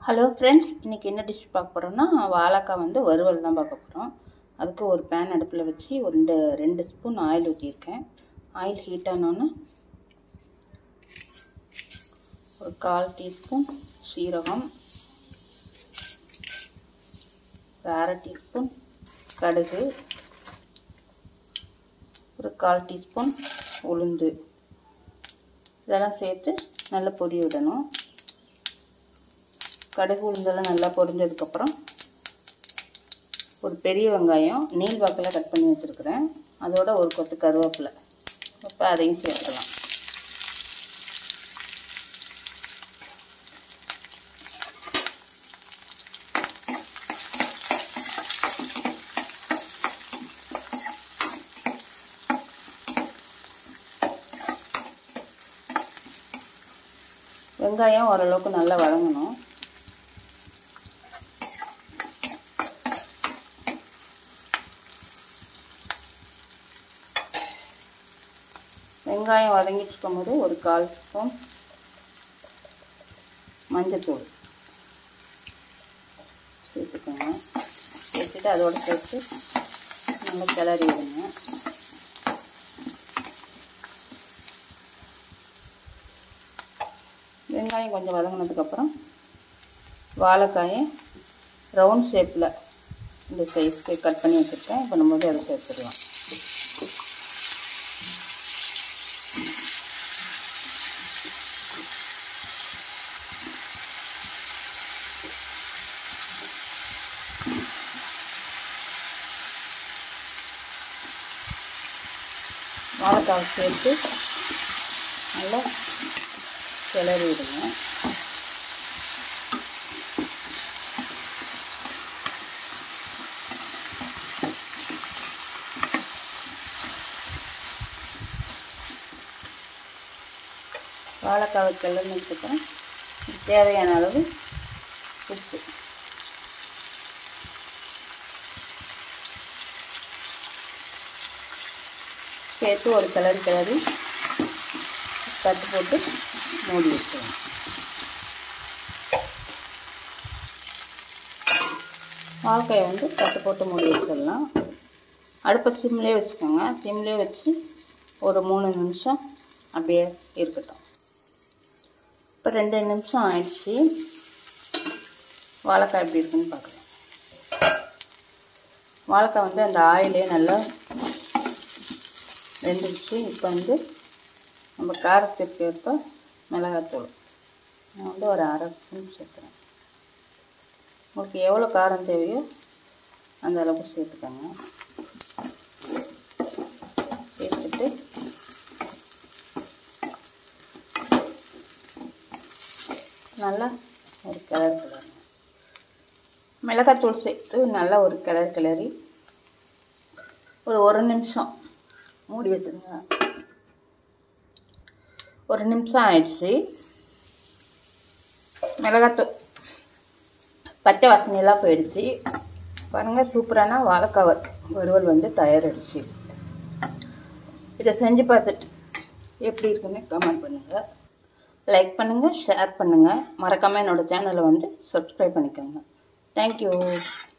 hello friends இன்றைக்கி என்ன dish பார்க்க போகிறோம்னா வாழைக்காய் வந்து வறுவல் தான் பார்க்க போகிறோம் அதுக்கு ஒரு பேன் அடுப்பில் வச்சு ஒரு ரெண்டு ரெண்டு ஸ்பூன் ஆயில் ஊற்றியிருக்கேன் ஆயில் ஹீட் ஆனோன்னே ஒரு கால் டீஸ்பூன் சீரகம் ஒரு அரை டீஸ்பூன் கடுகு ஒரு கால் டீஸ்பூன் உளுந்து இதெல்லாம் சேர்த்து நல்லா பொடி விடணும் கடுகு உளுந்தெல்லாம் நல்லா பொரிஞ்சதுக்கப்புறம் ஒரு பெரிய வெங்காயம் நீள் வாக்கில் கட் பண்ணி வச்சுருக்கிறேன் அதோட ஒரு கொத்து கருவேப்பிலை இப்போ அதையும் சேர்த்துக்கலாம் வெங்காயம் ஓரளவுக்கு நல்லா வதங்கணும் வெங்காயம் வதங்கிட்டு இருக்கும்போது ஒரு கால் ஸ்பூன் மஞ்சத்தூள் சேர்த்துக்கோங்க சேர்த்துட்டு அதோட சேர்த்து நல்லா கிளறி விடுங்க வெங்காயம் கொஞ்சம் வதங்கினதுக்கப்புறம் வாழைக்காயை ரவுண்ட் ஷேப்பில் இந்த சைஸ்க்கு கட் பண்ணி வச்சுருக்கேன் இப்போ நம்ம வந்து அதை சேர்த்துடலாம் வாழைக்காவை சேர்த்து நல்லா கிளறி விடுங்க வாழைக்காவை கிளறினதுக்கப்புறம் தேவையான அளவு உப்பு சேர்த்து ஒரு கிளறி கிளறி தட்டு போட்டு மூடி வச்சுருவோம் வாழைக்காயை வந்து தட்டு போட்டு மூடி வச்சிடலாம் அடுப்பை சிம்லேயே வச்சுக்கோங்க சிம்லேயே வச்சு ஒரு மூணு நிமிஷம் அப்படியே இருக்கட்டும் இப்போ ரெண்டு நிமிஷம் ஆயிடுச்சு வாழைக்காய் எப்படி இருக்குன்னு பார்க்கலாம் வாழைக்காய் வந்து அந்த ஆயிலே நல்லா வெந்துடுச்சு இப்போ வந்து நம்ம காரத்திற்கு ஏற்ப மிளகாத்தூள் நான் வந்து ஒரு அரை ஸ்பூன் சேர்த்துறேன் உங்களுக்கு எவ்வளோ காரம் தேவையோ அந்த அளவுக்கு சேர்த்துக்கோங்க சேர்த்துட்டு நல்லா ஒரு கிளறு கிளறணும் மிளகாத்தூள் சேர்த்து நல்லா ஒரு கிளறு கிளறி ஒரு ஒரு நிமிஷம் மூடி வச்சுருங்க ஒரு நிமிஷம் ஆயிடுச்சு மிளகாத்தூள் பச்சை வாசனையெல்லாம் போயிடுச்சு பாருங்கள் சூப்பரான வாழைக்காய் வறுவல் வந்து தயாரிடுச்சு இதை செஞ்சு பார்த்துட்டு எப்படி இருக்குன்னு கமெண்ட் பண்ணுங்கள் லைக் பண்ணுங்கள் ஷேர் பண்ணுங்கள் மறக்காமல் என்னோடய சேனலை வந்து சப்ஸ்கிரைப் பண்ணிக்கோங்க தேங்க்யூ